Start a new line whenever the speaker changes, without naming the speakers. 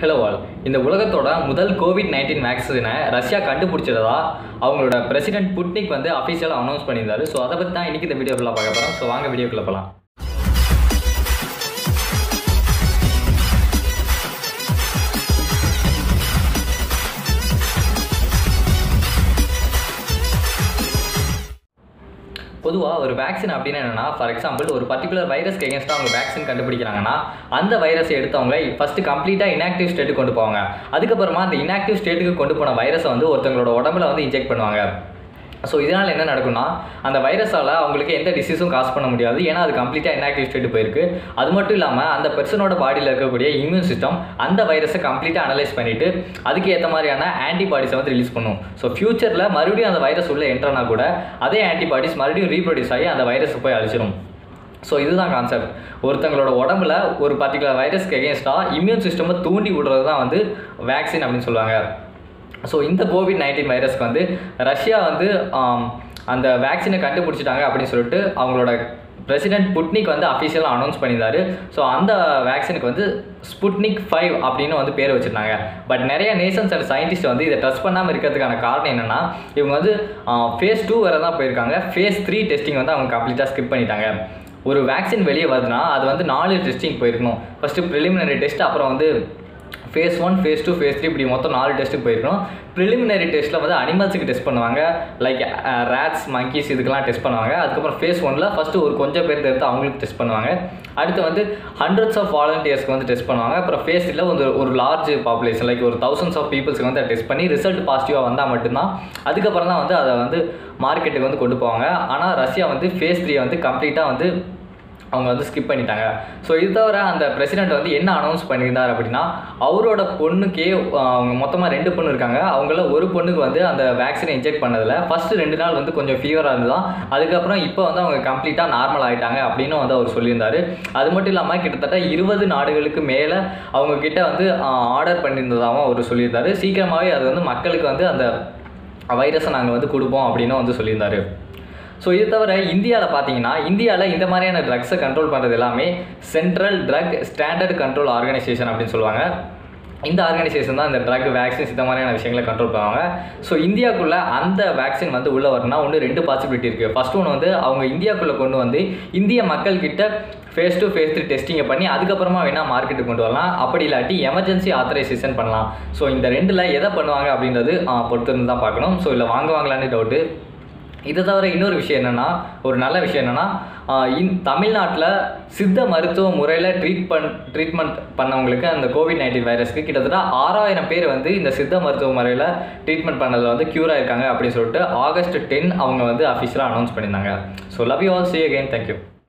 hello all இந்த உலகத்தோட முதல் கோவிட் நைன்டீன் வேக்சினை ரஷ்யா கண்டுபிடிச்சதா அவங்களோட பிரசிடென்ட் புட்னிக் வந்து அஃபீஷியலாக அனௌன்ஸ் பண்ணியிருந்தாரு ஸோ அதை பற்றி தான் இன்றைக்கி இந்த வீடியோக்குள்ள பார்க்க போகிறோம் ஸோ வாங்க வீடியோக்குள்ள போகலாம் பொதுவாக ஒரு வேக்சின் அப்படின்னு என்னன்னா ஃபார் எக்ஸாம்பிள் ஒரு பர்டிகுலர் வைரஸ்க்கு எகேன்ஸ்டாக அவங்க வேக்சின் கண்டுபிடிக்கிறாங்கன்னா அந்த வைரஸை எடுத்தவங்க ஃபஸ்ட்டு கம்ப்ளீட்டாக இன்ஆக்டிவ் ஸ்டேட்டுக்கு கொண்டு போவாங்க அதுக்கப்புறமா அந்த இன்ஆக்டிவ் ஸ்டேட்டுக்கு கொண்டு போன வைரஸை வந்து ஒருத்தவங்களோட உடம்புல வந்து இன்ஜெக்ட் பண்ணுவாங்க ஸோ இதனால் என்ன நடக்கும்னா அந்த வைரஸால் அவங்களுக்கு எந்த டிசீஸும் காஸ் பண்ண முடியாது ஏன்னா அது கம்ப்ளீட்டாக இன்ஆக்டிவ் ஸ்டேட் போயிருக்கு அது மட்டும் இல்லாமல் அந்த பெர்சனோட பாடியில் இருக்கக்கூடிய இம்யூன் சிஸ்டம் அந்த வைரஸை கம்ப்ளீட்டாக அனலைஸ் பண்ணிவிட்டு அதுக்கு ஏற்ற மாதிரியான ஆன்டிபாடிஸை வந்து ரிலீஸ் பண்ணும் ஸோ ஃபியூச்சரில் மறுபடியும் அந்த வைரஸ் உள்ள என்ட்ரனா கூட அதே ஆன்டிபாடிஸ் மறுபடியும் ரீப்ரொடியூஸ் ஆகி அந்த வைரஸை போய் அழிச்சிடும் ஸோ இதுதான் கான்செப்ட் ஒருத்தங்களோட உடம்புல ஒரு பர்டிகுலர் வைரஸ்க்கு எகேன்ஸ்டாக இம்யூன் சிஸ்டமை தூண்டி விடுறது தான் வந்து வேக்சின் அப்படின்னு சொல்லுவாங்க ஸோ இந்த கோவிட் நைன்டீன் வைரஸ்க்கு வந்து ரஷ்யா வந்து ஆம், அந்த வேக்சினை கண்டுபிடிச்சிட்டாங்க அப்படின்னு சொல்லிட்டு அவங்களோட பிரசிடென்ட் புட்னிக் வந்து அஃபிஷியலாக அனௌன்ஸ் பண்ணியிருந்தாரு ஸோ அந்த வேக்சினுக்கு வந்து ஸ்புட்னிக் ஃபைவ் அப்படின்னு வந்து பேர் வச்சுருந்தாங்க பட் நிறைய நேஷன்ஸ் அண்ட் சயின்டிஸ்ட் வந்து இதை டெஸ்ட் பண்ணாமல் இருக்கிறதுக்கான காரணம் என்னென்னா இவங்க வந்து ஃபேஸ் டூ வரை தான் போயிருக்காங்க ஃபேஸ் த்ரீ டெஸ்டிங் வந்து அவங்க கம்ப்ளீட்டாக ஸ்கிப் பண்ணிட்டாங்க ஒரு வேக்சின் வெளியே வருதுன்னா அது வந்து நாலு டெஸ்டிங் போயிருக்கணும் ஃபஸ்ட்டு ப்ரிலிமினரி டெஸ்ட் அப்புறம் வந்து phase one phase two phase three இப்படி மொத்தம் நாலு டெஸ்ட்டுக்கு போயிருக்கணும் ப்ரிலிமினரி டெஸ்ட்டில் வந்து அனிமல்ஸுக்கு டெஸ்ட் பண்ணுவாங்க லைக் ரேட்ஸ் monkeys இதுக்கெல்லாம் டெஸ்ட் பண்ணுவாங்க அதுக்கப்புறம் ஃபேஸ் ஒனில் ஃபஸ்ட்டு ஒரு கொஞ்சம் பேர் எடுத்து அவங்களுக்கு டெஸ்ட் பண்ணுவாங்க அடுத்து வந்து ஹண்ட்ரட்ஸ் ஆஃப் வாலண்டியர்ஸ்க்கு வந்து டெஸ்ட் பண்ணுவாங்க அப்புறம் ஃபேஸ் த்ரீல ஒரு ஒரு லார்ஜ் பாப்புலேஷன் லைக் ஒரு தௌசண்ட்ஸ் ஆஃப் பீப்புள்ஸ்க்கு வந்து டெஸ்ட் பண்ணி ரிசல்ட் பாசிட்டிவாக வந்தால் மட்டும்தான் அதுக்கப்புறம் தான் வந்து அதை வந்து மார்க்கெட்டுக்கு வந்து கொண்டு போவாங்க ஆனால் ரஷ்யா வந்து ஃபேஸ் த்ரீ வந்து கம்ப்ளீட்டாக வந்து அவங்க வந்து ஸ்கிப் பண்ணிட்டாங்க ஸோ இது தவிர அந்த பிரசிடென்ட் வந்து என்ன அனௌன்ஸ் பண்ணியிருந்தார் அப்படின்னா அவரோட பொண்ணுக்கே ஆஹ், அவங்க மொத்தமாக ரெண்டு பொண்ணு இருக்காங்க அவங்கள ஒரு பொண்ணுக்கு வந்து அந்த வேக்சினை இன்ஜெக்ட் பண்ணதில் ஃபஸ்ட்டு ரெண்டு நாள் வந்து கொஞ்சம் ஃபீவராக இருந்ததான் அதுக்கப்புறம் இப்போ வந்து அவங்க கம்ப்ளீட்டாக நார்மல் ஆகிட்டாங்க அப்படின்னு வந்து அவர் சொல்லியிருந்தாரு அது மட்டும் இல்லாமல் கிட்டத்தட்ட இருபது நாடுகளுக்கு மேலே அவங்க கிட்ட வந்து ஆர்டர் பண்ணியிருந்ததாகவும் அவர் சொல்லியிருந்தாரு சீக்கிரமாகவே அது வந்து மக்களுக்கு வந்து அந்த வைரஸை நாங்கள் வந்து கொடுப்போம் அப்படின்னு வந்து சொல்லியிருந்தாரு ஸோ இது தவிர இந்தியாவில் பார்த்தீங்கன்னா இந்தியாவில் இந்த மாதிரியான ட்ரக்ஸை கண்ட்ரோல் பண்ணுறது எல்லாமே central drug standard control organisation அப்படின்னு சொல்லுவாங்க இந்த ஆர்கனைசேஷன் தான் இந்த ட்ரக் வேக்சின்ஸ் இந்த மாதிரியான விஷயங்களை கண்ட்ரோல் பண்ணுவாங்க ஸோ இந்தியாவுக்குள்ளே அந்த வேக்சின் வந்து உள்ளே வரணும்னா ஒன்று ரெண்டு பாசிபிலிட்டி இருக்குது ஃபர்ஸ்ட் ஒன்று வந்து அவங்க இந்தியாவுக்குள்ளே கொண்டு வந்து இந்திய மக்கள்கிட்ட ஃபேஸ் டு ஃபேஸ் த்ரீ டெஸ்டிங்கை பண்ணி அதுக்கப்புறமா வேணால் மார்க்கெட்டுக்கு கொண்டு வரலாம் அப்படி இல்லாட்டி எமர்ஜென்சி ஆத்தரைசேஷன் பண்ணலாம் ஸோ இந்த ரெண்டில் எதை பண்ணுவாங்க அப்படின்றது பொறுத்திருந்து தான் பார்க்கணும் ஸோ இல்லை வாங்குவாங்களான்னு டவுட்டு இதை தவிர இன்னொரு விஷயம் என்னென்னா ஒரு நல்ல விஷயம் என்னென்னா இன் தமிழ்நாட்டில் சித்த மருத்துவ முறையில் ட்ரீட் பண் ட்ரீட்மெண்ட் பண்ணவங்களுக்கு அந்த கோவிட் நைன்டீன் வைரஸ்க்கு கிட்டத்தட்ட ஆறாயிரம் பேர் வந்து இந்த சித்த மருத்துவ முறையில் ட்ரீட்மெண்ட் பண்ணதில் வந்து க்யூர் ஆயிருக்காங்க அப்படின்னு சொல்லிட்டு ஆகஸ்ட் டென் அவங்க வந்து அஃபிஷியலாக அனௌன்ஸ் பண்ணியிருந்தாங்க so love you all see again thank you